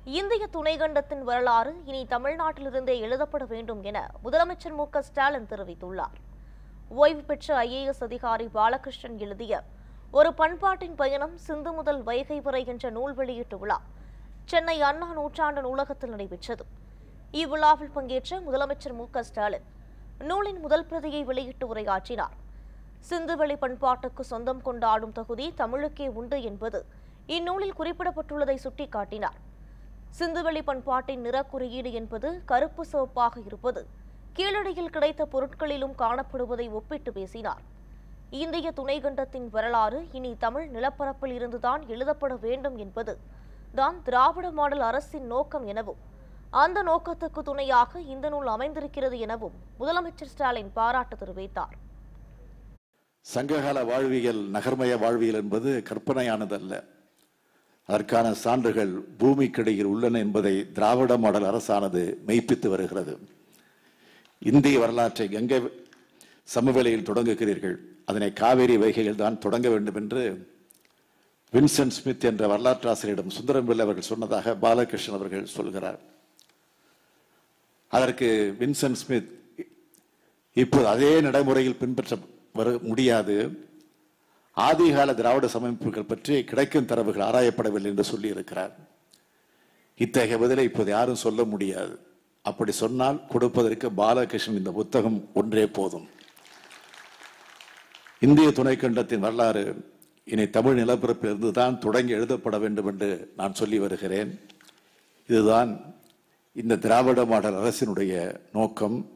இந்திய துணைக்கண்டத்தின் வரலாறு இனி தமிழ்நாட்டிலிருந்தே எழுதப்பட வேண்டும் என முதலமைச்சர் மு க ஸ்டாலின் தெரிவித்துள்ளார் ஓய்வு பெற்ற ஐஏஎஸ் அதிகாரி பாலகிருஷ்ணன் எழுதிய ஒரு பண்பாட்டின் பயணம் சிந்து முதல் வைகை வரை என்ற நூல் வெளியீட்டு விழா சென்னை அண்ணா நூற்றாண்டு நூலகத்தில் நடைபெற்றது இவ்விழாவில் பங்கேற்ற முதலமைச்சர் மு க ஸ்டாலின் நூலின் முதல் பிரதியை வெளியிட்டு உரையாற்றினார் சிந்துவெளி பண்பாட்டுக்கு சொந்தம் கொண்டாடும் தகுதி தமிழுக்கே உண்டு என்பது இந்நூலில் குறிப்பிடப்பட்டுள்ளதை சுட்டிக்காட்டினார் சிந்துவெளி பண்பாட்டின் நிற குறியீடு என்பது கருப்பு சிவப்பாக இருப்பது கீழடியில் கிடைத்த பொருட்களிலும் காணப்படுவதை ஒப்பிட்டு பேசினார் இந்திய துணைக்கண்டத்தின் வரலாறு இனி தமிழ் நிலப்பரப்பில் இருந்துதான் எழுதப்பட வேண்டும் என்பது தான் திராவிட மாடல் அரசின் நோக்கம் எனவும் அந்த நோக்கத்துக்கு துணையாக இந்த நூல் அமைந்திருக்கிறது எனவும் முதலமைச்சர் ஸ்டாலின் பாராட்டு தெரிவித்தார் சங்ககால வாழ்வியல் நகர்மய வாழ்வியல் என்பது கற்பனையானதல்ல அதற்கான சான்றுகள் பூமிக்கடியில் உள்ளன என்பதை திராவிட மாடல் அரசானது மெய்ப்பித்து வருகிறது இந்திய வரலாற்றை கங்கை சமவெளியில் தொடங்குகிறீர்கள் அதனை காவேரி வைகையில் தான் தொடங்க வேண்டும் என்று வின்சென்ட் ஸ்மித் என்ற வரலாற்றாசிரியரிடம் சுந்தரம்பிள்ளை அவர்கள் சொன்னதாக பாலகிருஷ்ணன் அவர்கள் சொல்கிறார் அதற்கு வின்சென்ட் ஸ்மித் இப்போது அதே நடைமுறையில் பின்பற்ற வர முடியாது ஆதிகால திராவிட சமைப்புகள் பற்றி கிடைக்கும் தரவுகள் ஆராயப்படவில்லை என்று சொல்லி இருக்கிறார் இத்தகைய பதிலை இப்போது யாரும் சொல்ல முடியாது அப்படி சொன்னால் கொடுப்பதற்கு பாலகிருஷ்ணன் இந்த புத்தகம் ஒன்றே போதும் இந்திய துணைக்கண்டத்தின் வரலாறு இனி தமிழ் நிலப்பரப்பிலிருந்து தான் தொடங்கி எழுதப்பட வேண்டும் என்று நான் சொல்லி வருகிறேன் இதுதான் இந்த திராவிட மாடல் அரசினுடைய நோக்கம்